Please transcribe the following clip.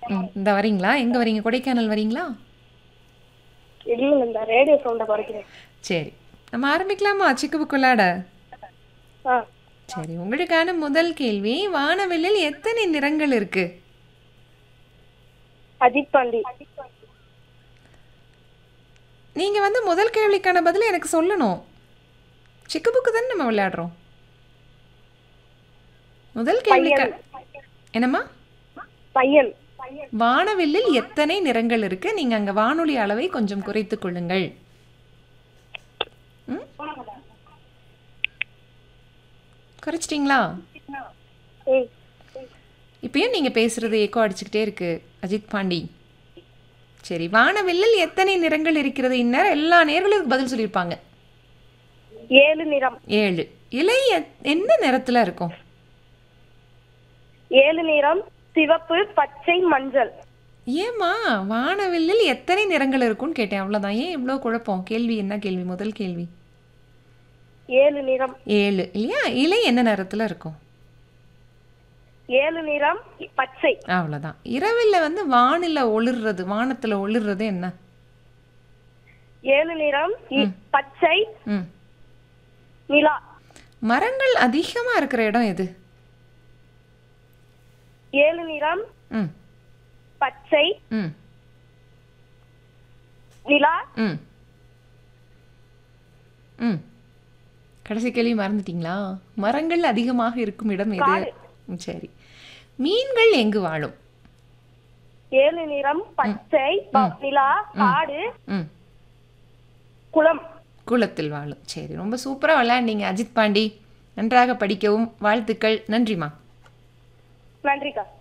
ம் இந்த வரீங்களா எங்கே வரீங்க கொடைக்கானல் வரீங்களா இல்லைங்க இந்த ரேடியோ சவுண்டை குறைக்கிறேன் சரி நம்ம ஆரம்பிக்கலாமா சிக்கு புக்கு விளையாட ஆ சரி உங்களுக்கான முதல் கேள்வி வானவில்லில் எத்தனை நிறங்கள் இருக்கு அஜித் பாண்டி நீங்க வந்து முதல் கேள்விக்கான பதில் எனக்கு சொல்லணும் சிக்கு புக்கு தானே நம்ம விளையாடுறோம் முதல் கேள்விக்கா என்னம்மா பையன் வானவில்லில் எத்தனை நிறங்கள் இருக்கு நீங்க அங்க வானொலி அளவை கொஞ்சம் குறைத்துக் கொள்ளுங்கள் ம்? குறைச்சிட்டிங்களா ம் இப்பயும் நீங்க பேசுறது ஏக்கோ அடிச்சுக்கிட்டே இருக்கு அஜித் பாண்டி சரி வானவில்லில் எத்தனை நிறங்கள் இருக்கிறது இந்நேரம் எல்லா நேர்களும் பதில் சொல்லியிருப்பாங்க ஏழு நிறம் ஏழு இலை எத்- என்ன நிறத்துல இருக்கும் ஏழு நிறம் சிவப்பு பச்சை மஞ்சள் ஏம்மா வானவில்லில் எத்தனை நிறங்கள் இருக்கும்னு கேட்டேன் அவ்வளோதான் ஏன் இவ்வளோ குழப்பம் கேள்வி என்ன கேள்வி முதல் கேள்வி ஏழு நிறம் ஏழு இல்லையா இலை என்ன நிறத்துல இருக்கும் ஏழு நிறம் பச்சை அவ்வளோதான் இரவில் வந்து வானில ஒளிர்றது வானத்துல ஒளிர்றது என்ன ஏழு நிறம் இ- பச்சை ம் நிலா மரங்கள் அதிகமா இருக்கிற இடம் எது ஏழு நிறம் ம் பச்சை ம் நிலா ம் ம் கடைசி கேள்வி மறந்துட்டீங்களா மரங்கள் அதிகமாக இருக்கும் இடம் எது காடு. ம், சரி மீன்கள் எங்கு வாழும் ஏழு நிறம் பச்சை ப- நிலா காடு ம் குளம் குளத்தில் வாழும் சரி ரொம்ப சூப்பராக விளையாண்டீங்க அஜித் பாண்டி நன்றாக படிக்கவும் வாழ்த்துக்கள் நன்றிம்மா நன்றிக்கா